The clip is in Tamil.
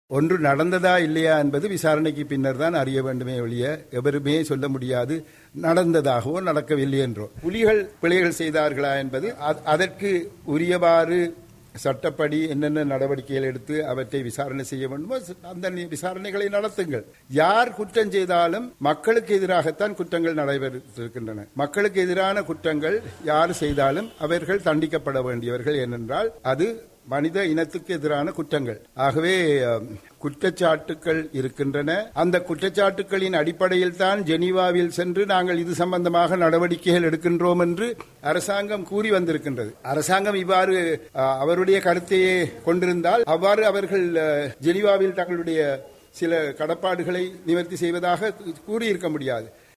ஒன்று நடந்ததா இல்லையா என்பது விசாரணைக்கு பின்னர் தான் அறிய வேண்டுமே ஒழிய எவருமே சொல்ல முடியாது நடந்ததாகவோ நடக்கவில்லை என்றோ புலிகள் பிழைகள் செய்தார்களா என்பது அ- அதற்கு உரியவாறு சட்டப்படி என்னென்ன நடவடிக்கைகள் எடுத்து அவற்றை விசாரணை செய்ய வேண்டுமோ அந்த நி- விசாரணைகளை நடத்துங்கள் யார் குற்றம் செய்தாலும் மக்களுக்கு எதிராகத்தான் குற்றங்கள் நடைபெற்றிருக்கின்றன மக்களுக்கு எதிரான குற்றங்கள் யார் செய்தாலும் அவர்கள் தண்டிக்கப்பட வேண்டியவர்கள் ஏனென்றால் அது மனித இனத்துக்கு எதிரான குற்றங்கள் ஆகவே அஹ், குற்றச்சாட்டுக்கள் இருக்கின்றன அந்த குற்றச்சாட்டுகளின் அடிப்படையில் தான் ஜெனீவாவில் சென்று நாங்கள் இது சம்பந்தமாக நடவடிக்கைகள் எடுக்கின்றோம் என்று அரசாங்கம் கூறி வந்திருக்கின்றது அரசாங்கம் இவ்வாறு அஹ், அவருடைய கருத்தையே கொண்டிருந்தால் அவ்வாறு அவர்கள் அஹ், ஜெனீவாவில் தங்களுடைய சில கடப்பாடுகளை நிவர்த்தி செய்வதாக கூறியிருக்க முடியாது